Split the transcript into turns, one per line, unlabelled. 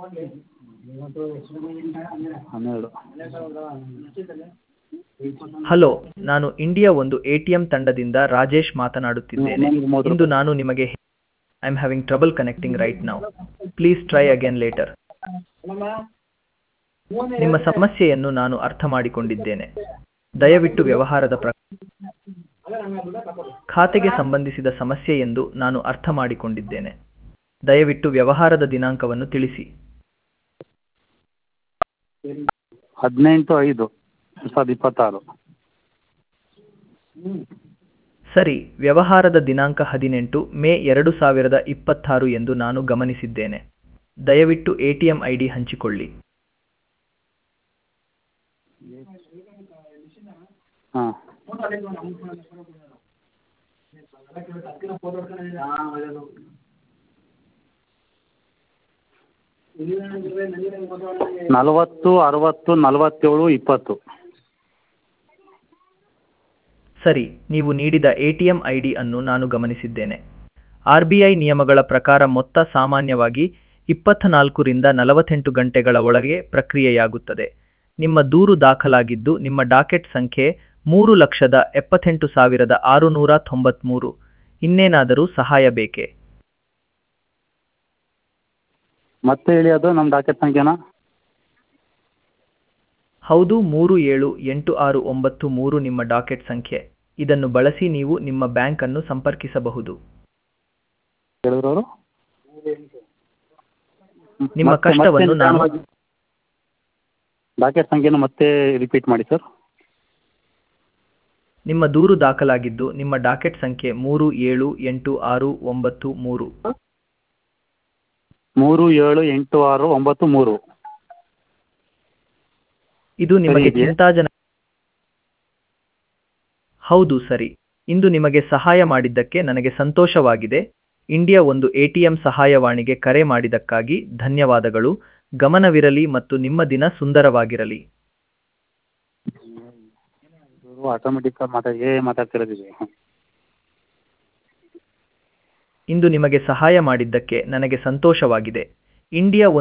ಹನ್ನೆರಡು
ಹಲೋ ನಾನು ಇಂಡಿಯಾ ಒಂದು ಎ ಟಿ ಎಂ ತಂಡದಿಂದ ರಾಜೇಶ್ ಮಾತನಾಡುತ್ತಿದ್ದೇನೆ ಇಂದು ನಾನು ನಿಮಗೆ I am having trouble connecting right now please try again later ನಿಮ್ಮ ಸಮಸ್ಯೆಯನ್ನು ನಾನು ಅರ್ಥ ಮಾಡಿಕೊಂಡಿದ್ದೇನೆ ದಯವಿಟ್ಟು ವ್ಯವಹಾರದ ಪ್ರ ಖಾತೆಗೆ ಸಂಬಂಧಿಸಿದ ಸಮಸ್ಯೆ ಎಂದು ನಾನು ಅರ್ಥ ಮಾಡಿಕೊಂಡಿದ್ದೇನೆ ದಯವಿಟ್ಟು ವ್ಯವಹಾರದ ದಿನಾಂಕವನ್ನು ತಿಳಿಸಿ
ಹದಿನೆಂಟು ಐದು ಎರಡು ಸಾವಿರದ ಇಪ್ಪತ್ತಾರು
ಸರಿ ವ್ಯವಹಾರದ ದಿನಾಂಕ ಹದಿನೆಂಟು ಮೇ ಎರಡು ಸಾವಿರದ ಇಪ್ಪತ್ತಾರು ಎಂದು ನಾನು ಗಮನಿಸಿದ್ದೇನೆ ದಯವಿಟ್ಟು A T M I D ಹಂಚಿಕೊಳ್ಳಿ
ಹಾಂ ನಲವತ್ತು ಅರವತ್ತು ನಲವತ್ತೇಳು ಇಪ್ಪತ್ತು
ಸರಿ ನೀವು ನೀಡಿದ A T M I D ಅನ್ನು ನಾನು ಗಮನಿಸಿದ್ದೇನೆ ಆರ್ ಬಿ ಐ ನಿಯಮಗಳ ಪ್ರಕಾರ ಮೊತ್ತ ಸಾಮಾನ್ಯವಾಗಿ ಇಪ್ಪತ್ತನಾಲ್ಕರಿಂದ ನಲವತ್ತೆಂಟು ಗಂಟೆಗಳ ಒಳಗೆ ಪ್ರಕ್ರಿಯೆಯಾಗುತ್ತದೆ ನಿಮ್ಮ ದೂರು ದಾಖಲಾಗಿದ್ದು ನಿಮ್ಮ ಡಾಕೆಟ್ ಸಂಖ್ಯೆ ಮೂರು ಲಕ್ಷದ ಎಪ್ಪತ್ತೆಂಟು ಸಾವಿರದ ಆರುನೂರ ತೊಂಬತ್ಮೂರು ಇನ್ನೇನಾದರೂ ಸಹಾಯ ಬೇಕೇ
ಮತ್ತೆ ಹೇಳಿ ಅದು ನಮ್ಮ ಡಾಕೆಟ್ ಸಂಖ್ಯೆನ
ಹೌದು ಮೂರು ಏಳು ಎಂಟು ಆರು ಒಂಬತ್ತು ಮೂರು ನಿಮ್ಮ ಡಾಕೆಟ್ ಸಂಖ್ಯೆ ಇದನ್ನು ಬಳಸಿ ನೀವು ನಿಮ್ಮ ಬ್ಯಾಂಕ್ ಅನ್ನು ಸಂಪರ್ಕಿಸಬಹುದು
ಹೇಳಿದ್ರು ಅವರು
ನಿಮ್ಮ
ಮತ್ತೆ-
ಕಷ್ಟವನ್ನು
ಮತ್ತೆ
ನಾನು-
ಡಾಕೆಟ್ ಸಂಖ್ಯೆನ ಮತ್ತೆ ರಿಪೀಟ್ ಮಾಡಿ ಸರ್
ನಿಮ್ಮ ದೂರು ದಾಖಲಾಗಿದ್ದು ನಿಮ್ಮ ಡಾಕೆಟ್ ಸಂಖ್ಯೆ ಮೂರು ಏಳು ಎಂಟು ಆರು ಒಂಬತ್ತು ಮೂರು
ಮೂರು ಏಳು ಎಂಟು ಆರು ಒಂಬತ್ತು ಮೂರು
ಇದು ನಿಮಗೆ
ಇದೆಯೇ?
ಚಿಂತಾಜನ ಹೌದು ಸರಿ ಇಂದು ನಿಮಗೆ ಸಹಾಯ ಮಾಡಿದ್ದಕ್ಕೆ ನನಗೆ ಸಂತೋಷವಾಗಿದೆ ಇಂಡಿಯಾ ಒಂದು ಎಟಿಎಂ ಸಹಾಯವಾಣಿಗೆ ಕರೆ ಮಾಡಿದ್ದಕ್ಕಾಗಿ ಧನ್ಯವಾದಗಳು ಗಮನವಿರಲಿ ಮತ್ತು ನಿಮ್ಮ ದಿನ ಸುಂದರವಾಗಿರಲಿ
ಆಟೋಮೆಟಿಕ್ ಮಾತಾಡಿ ಏ ಮಾತಾಡ್ತಿರೋದಿದೆ
ಇಂದು ನಿಮಗೆ ಸಹಾಯ ಮಾಡಿದ್ದಕ್ಕೆ ನನಗೆ ಸಂತೋಷವಾಗಿದೆ ಇಂಡಿಯಾ